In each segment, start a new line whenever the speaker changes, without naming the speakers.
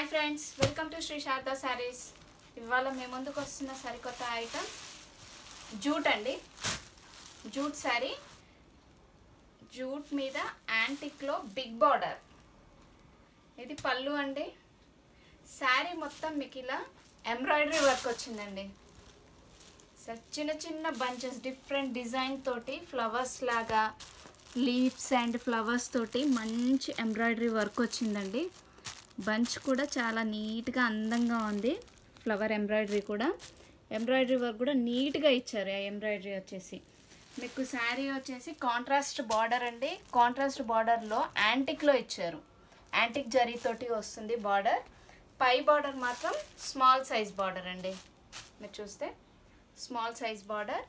friends welcome to Sri Sarada saris ఇవాళ మేము ముందుకు వస్తున్న సరికొత్త ఐటమ్ జూట్ అండి జూట్ శారీ జూట్ మీద యాంటిక్లో బిగ్ బార్డర్ ఇది పళ్ళు అండి శారీ మొత్తం మీకు ఇలా ఎంబ్రాయిడరీ వర్క్ వచ్చిందండి సార్ చిన్న చిన్న బంచెస్ డిఫరెంట్ డిజైన్ తోటి ఫ్లవర్స్ లాగా లీవ్స్ అండ్ ఫ్లవర్స్ తోటి మంచి ఎంబ్రాయిడరీ వర్క్ వచ్చిందండి బంచ్ కూడా చాలా నీట్గా అందంగా ఉంది ఫ్లవర్ ఎంబ్రాయిడరీ కూడా ఎంబ్రాయిడరీ వర్క్ కూడా నీట్గా ఇచ్చారు ఆ ఎంబ్రాయిడరీ వచ్చేసి మీకు శారీ వచ్చేసి కాంట్రాస్ట్ బార్డర్ అండి కాంట్రాస్ట్ బార్డర్లో యాంటిక్లో ఇచ్చారు యాంటిక్ జరీతోటి వస్తుంది బార్డర్ పై బార్డర్ మాత్రం స్మాల్ సైజ్ బార్డర్ అండి మీరు చూస్తే స్మాల్ సైజ్ బార్డర్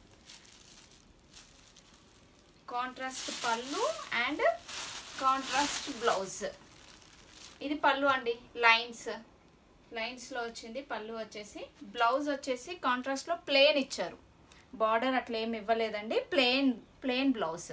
కాంట్రాస్ట్ పళ్ళు అండ్ కాంట్రాస్ట్ బ్లౌజ్ ఇది పళ్ళు అండి లైన్స్ లైన్స్లో వచ్చింది పళ్ళు వచ్చేసి బ్లౌజ్ వచ్చేసి కాంట్రాస్ట్లో ప్లేన్ ఇచ్చారు బార్డర్ అట్లా ఏమి ఇవ్వలేదండి ప్లేన్ ప్లేన్ బ్లౌజ్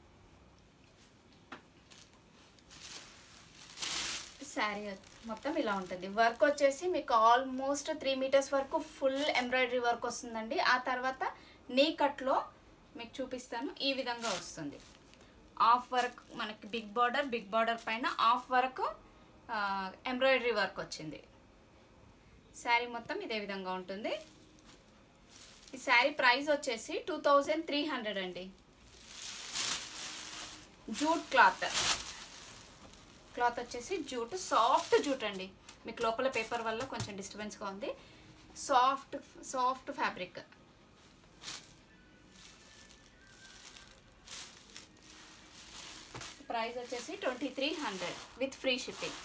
శారీ మొత్తం ఇలా ఉంటుంది వర్క్ వచ్చేసి మీకు ఆల్మోస్ట్ త్రీ మీటర్స్ వరకు ఫుల్ ఎంబ్రాయిడరీ వర్క్ వస్తుందండి ఆ తర్వాత నీ కట్లో మీకు చూపిస్తాను ఈ విధంగా వస్తుంది ఆఫ్ వర్క్ మనకి బిగ్ బార్డర్ బిగ్ బార్డర్ పైన ఆఫ్ వర్క్ ఎంబ్రాయిడరీ వర్క్ వచ్చింది శారీ మొత్తం ఇదే విధంగా ఉంటుంది ఈ శారీ ప్రైస్ వచ్చేసి టూ థౌజండ్ త్రీ హండ్రెడ్ అండి జూట్ క్లాత్ క్లాత్ వచ్చేసి జూట్ సాఫ్ట్ జూట్ అండి మీకు లోపల పేపర్ వల్ల కొంచెం డిస్టర్బెన్స్గా ఉంది సాఫ్ట్ సాఫ్ట్ ఫ్యాబ్రిక్ ప్రైస్ వచ్చేసి twenty three hundred with free shipping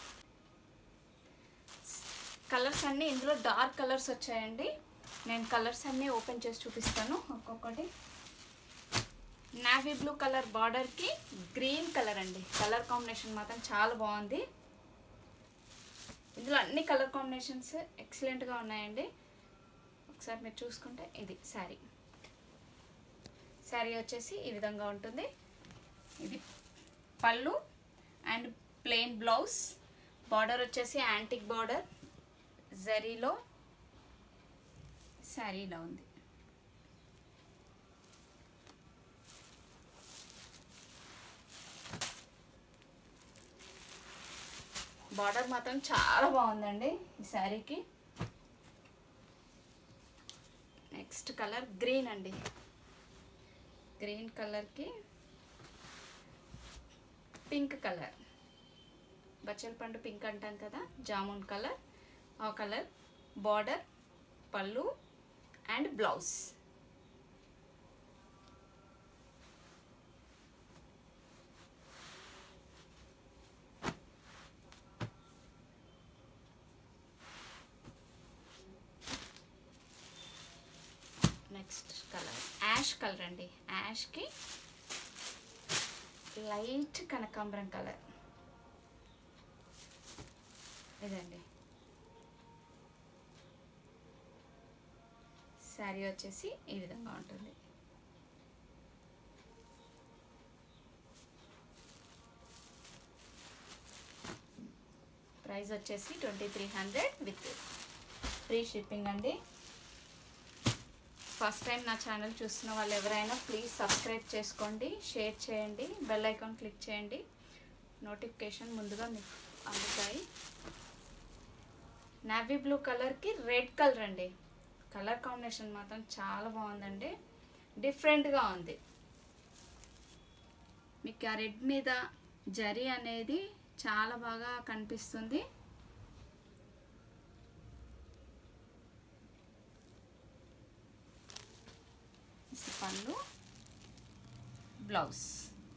colours అన్నీ ఇందులో డార్క్ కలర్స్ వచ్చాయండి నేను కలర్స్ అన్నీ ఓపెన్ చేసి చూపిస్తాను ఒక్కొక్కటి నావీ బ్లూ కలర్ బార్డర్కి గ్రీన్ కలర్ అండి కలర్ కాంబినేషన్ మాత్రం చాలా బాగుంది ఇందులో అన్ని కలర్ కాంబినేషన్స్ ఎక్సలెంట్గా ఉన్నాయండి ఒకసారి మీరు చూసుకుంటే ఇది శారీ శారీ వచ్చేసి ఈ విధంగా ఉంటుంది ఇది పళ్ళు అండ్ ప్లెయిన్ బ్లౌజ్ బార్డర్ వచ్చేసి యాంటిక్ బార్డర్ జరీలో శారీలో ఉంది బార్డర్ మాత్రం చాలా బాగుందండి ఈ శారీకి నెక్స్ట్ కలర్ గ్రీన్ అండి గ్రీన్ కలర్కి పింక్ కలర్ బచ్చల పండు పింక్ అంటాం కదా జామున్ కలర్ ఆ కలర్ బార్డర్ పళ్ళు and blouse next colour ash colour అండి యాష్కి లైట్ కనకాంబరం కలర్ ఇదండి శారీ వచ్చేసి ఈ విధంగా ఉంటుంది ప్రైస్ వచ్చేసి twenty three hundred with free shipping అండి ఫస్ట్ టైం నా ఛానల్ చూస్తున్న వాళ్ళు ఎవరైనా ప్లీజ్ సబ్స్క్రైబ్ చేసుకోండి షేర్ చేయండి బెల్ ఐకాన్ క్లిక్ చేయండి నోటిఫికేషన్ ముందుగా మీకు అందుతాయి నావీ బ్లూ కలర్కి రెడ్ కలర్ అండి కలర్ కాంబినేషన్ మాత్రం చాలా బాగుందండి డిఫరెంట్గా ఉంది మీకు ఆ రెడ్ మీద జరీ అనేది చాలా బాగా కనిపిస్తుంది పళ్ళు బ్లౌజ్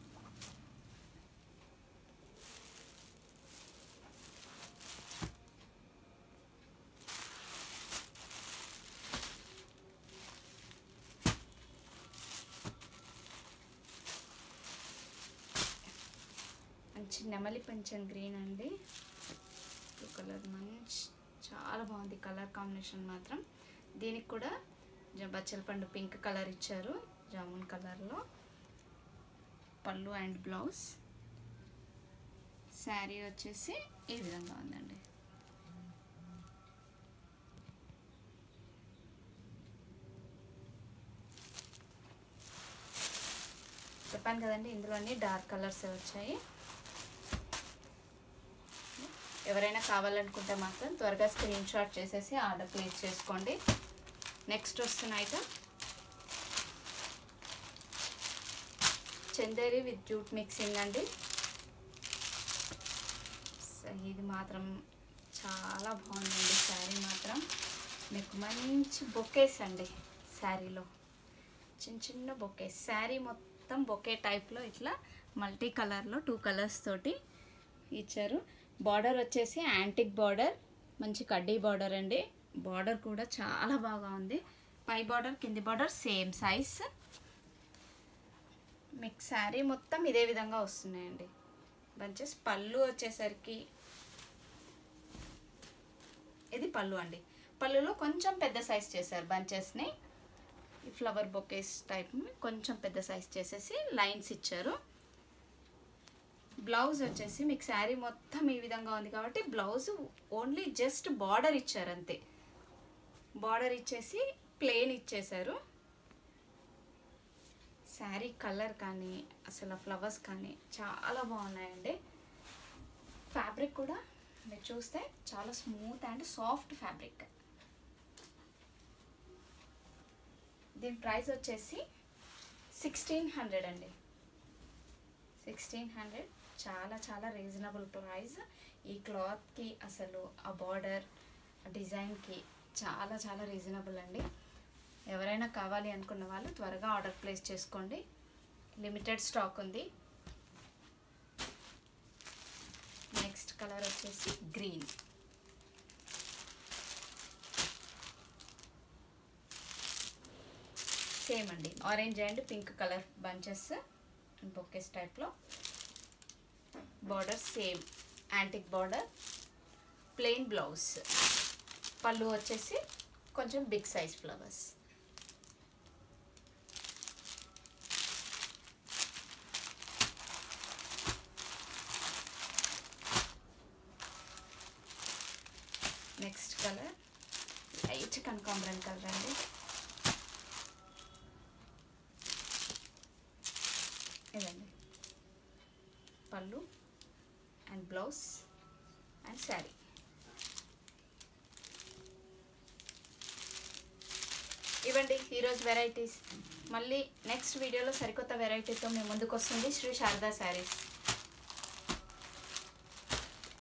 మంచి నెమలి పంచన్ గ్రీన్ అండి బ్లూ కలర్ మంచి చాలా బాగుంది కలర్ కాంబినేషన్ మాత్రం దీనికి కూడా బచ్చల పండు పింక్ కలర్ ఇచ్చారు జామున్ కలర్లో పళ్ళు అండ్ బ్లౌజ్ శారీ వచ్చేసి ఈ విధంగా ఉందండి చెప్పాను కదండి ఇందులో అన్ని డార్క్ కలర్స్ వచ్చాయి ఎవరైనా కావాలనుకుంటే మాత్రం త్వరగా స్క్రీన్ షాట్ చేసేసి ఆర్డర్ ప్లేస్ చేసుకోండి నెక్స్ట్ వస్తున్న item Chanderi with jute mixing అండి స- ఇది మాత్రం చాలా బాగుందండి శారీ మాత్రం మీకు మంచి బొకేస్ అండి శారీలో చిన్న చిన్న బొకేస్ శారీ మొత్తం బొకే టైప్లో ఇట్లా మల్టీ కలర్లో టూ కలర్స్ తోటి ఇచ్చారు బార్డర్ వచ్చేసి యాంటిక్ బార్డర్ మంచి కడ్డీ బార్డర్ అండి బార్డర్ కూడా చాలా బాగా ఉంది పై బార్డర్ కింది బార్డర్ సేమ్ సైజ్ మీకు శారీ మొత్తం ఇదే విధంగా వస్తున్నాయండి బంచెస్ పళ్ళు వచ్చేసరికి ఇది పళ్ళు అండి పళ్ళులో కొంచెం పెద్ద సైజ్ చేశారు బంచెస్ని ఈ ఫ్లవర్ బొకేస్ టైప్ కొంచెం పెద్ద సైజ్ చేసేసి లైన్స్ ఇచ్చారు బ్లౌజ్ వచ్చేసి మీకు శారీ మొత్తం ఈ విధంగా ఉంది కాబట్టి బ్లౌజ్ ఓన్లీ జస్ట్ బార్డర్ ఇచ్చారు అంతే బార్డర్ ఇచ్చేసి ప్లెయిన్ ఇచ్చేశారు శారీ కలర్ కానీ అసలు ఫ్లవర్స్ కానీ చాలా బాగున్నాయండి ఫ్యాబ్రిక్ కూడా మీరు చూస్తే చాలా స్మూత్ అండ్ సాఫ్ట్ ఫ్యాబ్రిక్ దీని ప్రైస్ వచ్చేసి సిక్స్టీన్ హండ్రెడ్ అండి సిక్స్టీన్ హండ్రెడ్ చాలా చాలా రీజనబుల్ ప్రైస్ ఈ క్లాత్కి అసలు ఆ బార్డర్ డిజైన్కి చాలా చాలా రీజనబుల్ అండి ఎవరైనా కావాలి అనుకున్న వాళ్ళు త్వరగా ఆర్డర్ ప్లేస్ చేసుకోండి లిమిటెడ్ స్టాక్ ఉంది నెక్స్ట్ కలర్ వచ్చేసి గ్రీన్ సేమ్ అండి orange and pink colour bunches bouquets టైప్లో border same antique border plain blouse పళ్ళు వచ్చేసి కొంచెం big size flowers next colour light కనకాంబరం కలర్ అండి ఇదండి పళ్ళు అండ్ బ్లౌజ్ అండ్ శారీ ఇవ్వండి ఈరోజు వెరైటీస్ మళ్ళీ నెక్స్ట్ వీడియోలో సరికొత్త వెరైటీతో మేము ముందుకు వస్తుంది శ్రీ శారదా శారీస్